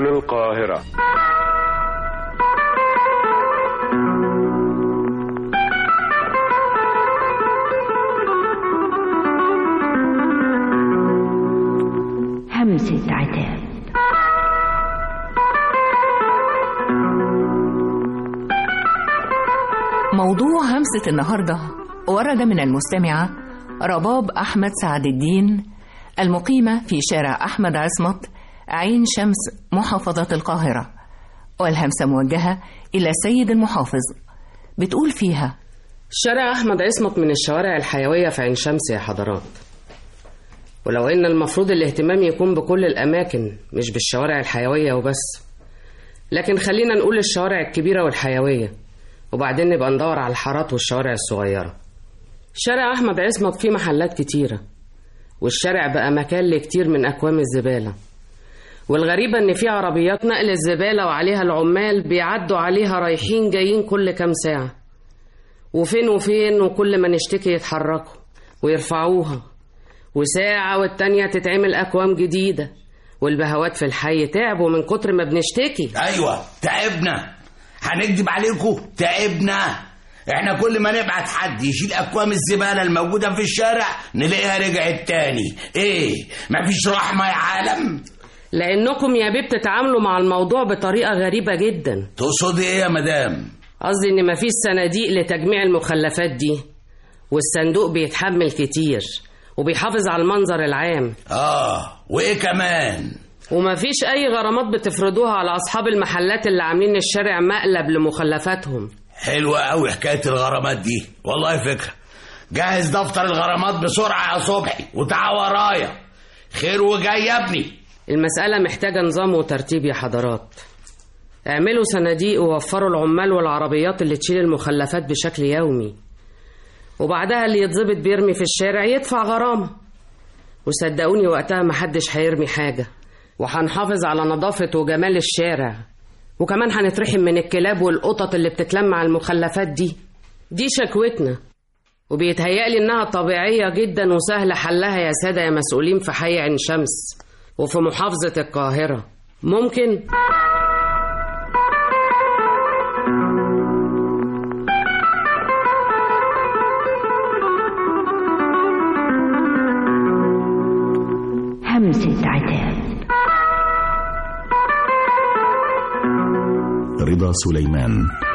سجون القاهرة همسة عتاب موضوع همسة النهاردة ورد من المستمعة رباب أحمد سعد الدين المقيمة في شارع أحمد عصمت عين شمس محافظة القاهرة والهمسة موجهة إلى السيد المحافظ بتقول فيها شارع أحمد عصمت من الشوارع الحيوية في عين شمس يا حضرات ولو إن المفروض الاهتمام يكون بكل الأماكن مش بالشوارع الحيوية وبس لكن خلينا نقول الشوارع الكبيرة والحيوية وبعدين نبقى ندور على الحارات والشوارع الصغيرة شارع أحمد عصمت فيه محلات كتيرة والشارع بقى مكان لكتير من أكوام الزبالة والغريبة إن في عربيات نقل الزبالة وعليها العمال بيعدوا عليها رايحين جايين كل كام ساعة وفين وفين وكل ما نشتكي يتحركوا ويرفعوها وساعة والتانية تتعمل أكوام جديدة والبهوات في الحي تعبوا من كتر ما بنشتكي ايوه تعبنا هنكدب عليكم تعبنا احنا كل ما نبعت حد يشيل اكوام الزباله الموجوده في الشارع نلاقيها رجعت تاني ايه مفيش رحمه يا عالم لأنكم يا بيه بتتعاملوا مع الموضوع بطريقة غريبة جدا تقصدي ايه يا مدام قصدي إن مفيش صناديق لتجميع المخلفات دي والصندوق بيتحمل كتير وبيحافظ على المنظر العام اه وايه كمان ومفيش أي غرامات بتفرضوها على أصحاب المحلات اللي عاملين الشارع مقلب لمخلفاتهم حلوه قوي حكايه الغرامات دي والله فكره جهز دفتر الغرامات بسرعه يا صبحي وتعال ورايا خير وجاي يا ابني المسألة محتاجة نظام وترتيب يا حضرات اعملوا صناديق ووفروا العمال والعربيات اللي تشيل المخلفات بشكل يومي وبعدها اللي يتظبط بيرمي في الشارع يدفع غرامة وصدقوني وقتها محدش هيرمي حاجة وهنحافظ على نظافة وجمال الشارع وكمان هنترحم من الكلاب والقطط اللي بتتلم على المخلفات دي دي شكوتنا وبيتهيألي إنها طبيعية جدا وسهل حلها يا سادة يا مسؤولين في حي عين شمس وفي محافظة القاهرة ممكن همسة عتاب رضا سليمان